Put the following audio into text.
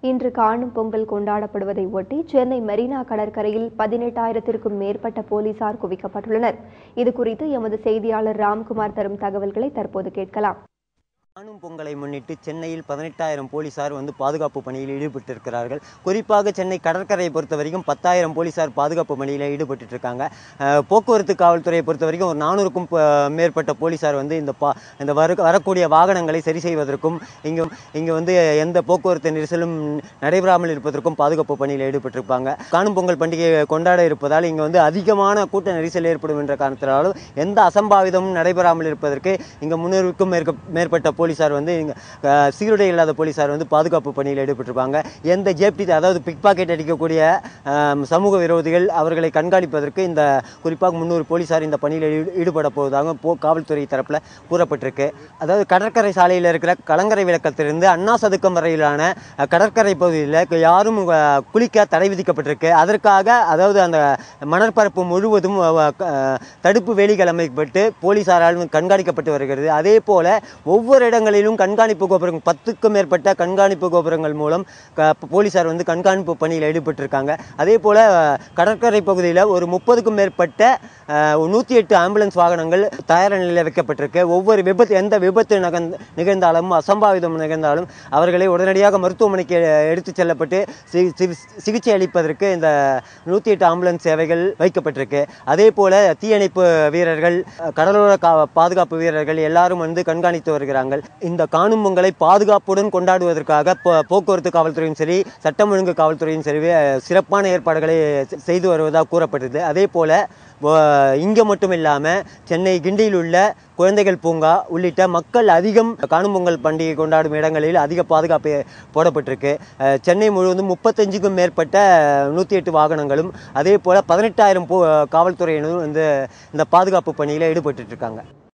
இன்று காணும் பொங்கல் கொண்டாடப்படுவதை ஒட்டி சென்னை மெரினா கடற்கரையில் பதினெட்டாயிரத்திற்கும் மேற்பட்ட போலீசார் குவிக்கப்பட்டுள்ளனர் இது குறித்து எமது செய்தியாளர் ராம்குமார் தரும் தகவல்களை தற்போது கேட்கலாம் காணும் பொங்கலை முன்னிட்டு சென்னையில் பதினெட்டாயிரம் போலீசார் வந்து பாதுகாப்பு பணியில் ஈடுபட்டிருக்கிறார்கள் குறிப்பாக சென்னை கடற்கரையை பொறுத்த வரைக்கும் பத்தாயிரம் போலீசார் பாதுகாப்பு பணியில் ஈடுபட்டு இருக்காங்க அஹ், போக்குவரத்து காவல்துறையை பொறுத்த வரைக்கும் ஒரு நானூறுக்கும் ப- மேற்பட்ட போலீசார் வந்து இந்த பா இந்த வரு வரக்கூடிய வாகனங்களை சரி செய்வதற்கும் இங்கு இங்கு வந்து எந்த போக்குவரத்து நெரிசலும் நடைபெறாமல் இருப்பதற்கும் பாதுகாப்பு பணியில் ஈடுபட்டிருப்பாங்க காணும் பொங்கல் பண்டிகையை கொண்டாட இருப்பதால் இங்கு வந்து அதிகமான கூட்ட நெரிசல் ஏற்படும் என்ற காரணத்தினாலும் எந்த அசம்பாவிதமும் நடைபெறாமல் இருப்பதற்கு இங்கு முன்னூறுக்கும் மேற்க மேற்பட்ட போலீசார் வந்து இங்க அஹ், சீருடை இல்லாத போலீசார் வந்து பாதுகாப்பு பணியில் ஈடுபட்டிருப்பாங்க எந்த ஜேப்டி அதாவது பிக் பாக்கெட் அடிக்கக்கூடிய அஹ், சமூக விரோதிகள் அவர்களை கண்காணிப்பதற்கு இந்த குறிப்பாக முன்னூறு போலீசார் இந்த பணியில் ஈடு- ஈடுபட போவதாக போ காவல்துறை தரப்பில் கூறப்பட்டிருக்கு அதாவது கடற்கரை சாலையில் இருக்கிற கலங்கரை விளக்கத்திலிருந்து அண்ணா சதுக்கம் வரையிலான அஹ், கடற்கரை பகுதியில் யாரும் அஹ், குளிக்க தடை விதிக்கப்பட்டிருக்கு அதற்காக அதாவது அந்த மணற்பரப்பு முழுவதும் அஹ், அஹ், தடுப்பு வேலிகள் அமைக்கப்பட்டு போலீசாரால் கண்காணிக்கப்பட்டு வருகிறது அதே போல ஒவ்வொரு இடங்களிலும் கண்காணிப்பு கோபுரம் பத்துக்கும் மேற்பட்ட கண்காணிப்பு கோபுரங்கள் மூலம் க- போலீசார் வந்து கண்காணிப்பு பணியில் ஈடுபட்டிருக்காங்க அதே போல அஹ், கடற்கரை பகுதியில் ஒரு முப்பதுக்கும் மேற்பட்ட நூற்றி எட்டு ஆம்புலன்ஸ் வாகனங்கள் தயார் நிலையில் வைக்கப்பட்டிருக்கு ஒவ்வொரு விபத்து எந்த விபத்து நகர்ந்து நிகழ்ந்தாலும் அசம்பாவிதம் நிகழ்ந்தாலும் அவர்களை உடனடியாக மருத்துவமனைக்கு எடுத்துச் செல்லப்பட்டு சி- சி- சிகிச்சை அளிப்பதற்கு இந்த நூற்றி எட்டு ஆம்புலன்ஸ் சேவைகள் வைக்கப்பட்டிருக்கு அதே போல தீயணைப்பு வீரர்கள் அஹ், கடலோர கா- பாதுகாப்பு வீரர்கள் எல்லாரும் வந்து கண்காணித்து வருகிறார்கள் இந்த காணும் பொங்கலை பாதுகாப்புடன் கொண்டாடுவதற்காக போ- போக்குவரத்து காவல்துறையும் சரி சட்டம் ஒழுங்கு காவல்துறையும் சரி அஹ், சிறப்பான ஏற்பாடுகளை செ- செய்து வருவதாக கூறப்பட்டது அதே போல இங்கே மட்டும் இல்லாமல் சென்னை கிண்டியில் உள்ள குழந்தைகள் பூங்கா உள்ளிட்ட மக்கள் அதிகம் காணும் பொங்கல் பண்டிகை கொண்டாடும் இடங்களில் அதிக பாதுகாப்பு போடப்பட்டிருக்கு அஹ், சென்னை முழுவதும் முப்பத்தஞ்சுக்கும் மேற்பட்ட நூற்றி எட்டு வாகனங்களும் அதே போல் பதினெட்டாயிரம் போ காவல்துறையினரும் வந்து இந்த பாதுகாப்பு பணியில் ஈடுபட்டு இருக்காங்க